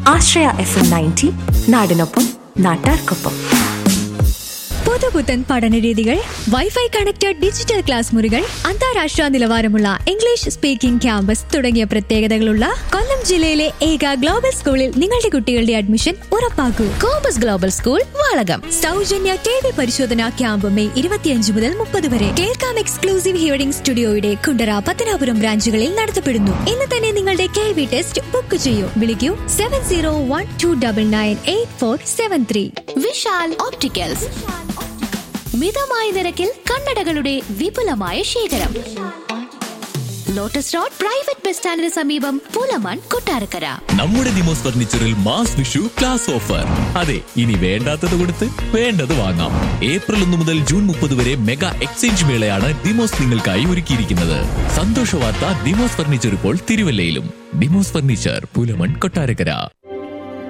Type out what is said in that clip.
ആശ്രയ F M ninety നാടിനൊപ്പം നാട്ടാർക്കൊപ്പം പുതുപുത്തൻ പഠനരീതികൾ വൈഫൈ കണക്റ്റഡ് ഡിജിറ്റൽ ക്ലാസ് മുറികൾ അന്താരാഷ്ട്ര നിലവാരമുള്ള ഇംഗ്ലീഷ് സ്പീക്കിംഗ് ക്യാമ്പസ് തുടങ്ങിയ പ്രത്യേകതകളുള്ള കൊല്ലം ജില്ലയിലെ ഏക ഗ്ലോബൽ സ്കൂളിൽ നിങ്ങളുടെ കുട്ടികളുടെ അഡ്മിഷൻ ഉറപ്പാക്കൂ കോമ്പസ് ഗ്ലോബൽ സ്കൂൾ വാളകം സൗജന്യ ടി വി പരിശോധന ക്യാമ്പ് മെയ് ഇരുപത്തിയഞ്ച് മുതൽ മുപ്പത് വരെ കേൾക്കാം എക്സ്ക്ലൂസീവ് ഹിയറിംഗ് സ്റ്റുഡിയോയുടെ കുണ്ടറ പത്തനാപുരം ബ്രാഞ്ചുകളിൽ നടത്തപ്പെടുന്നു ഇന്ന് തന്നെ നിങ്ങളുടെ കെ വി ടെസ്റ്റ് ബുക്ക് ചെയ്യൂ വിളിക്കൂ seven zero one two double nine eight four seven three Vishal opticals മിതമായ നിരക്കിൽ കണ്ണടകളുടെ വിപുലമായ ശേഖരം ലോട്ടസ് റോഡ് പ്രൈവറ്റ് ബസ് സ്റ്റാൻഡിന് സമീപം പൂലമാൻ കൊട്ടാരക്കര നമ്മുടെ ദിമോസ് ഫർണിച്ചറിൽ മാസ് വിഷു ക്ലാസ് ഓഫർ അതെ ഇനി വേണ്ടാത്തത് കൊടുത്ത് വേണ്ടത് വാങ്ങാം ഏപ്രിൽ ഒന്ന് മുതൽ ജൂൺ മുപ്പത് വരെ മെഗാ എക്സ്ചേഞ്ച് മേളയാണ് ദിമോസ് നിങ്ങൾക്കായി ഒരുക്കിയിരിക്കുന്നത് സന്തോഷ വാർത്ത ദിമോസ് ഫർണിച്ചർ ഇപ്പോൾ തിരുവല്ലയിലും ദിമോസ് ഫർണിച്ചർ പുലമൺ കൊട്ടാരക്കര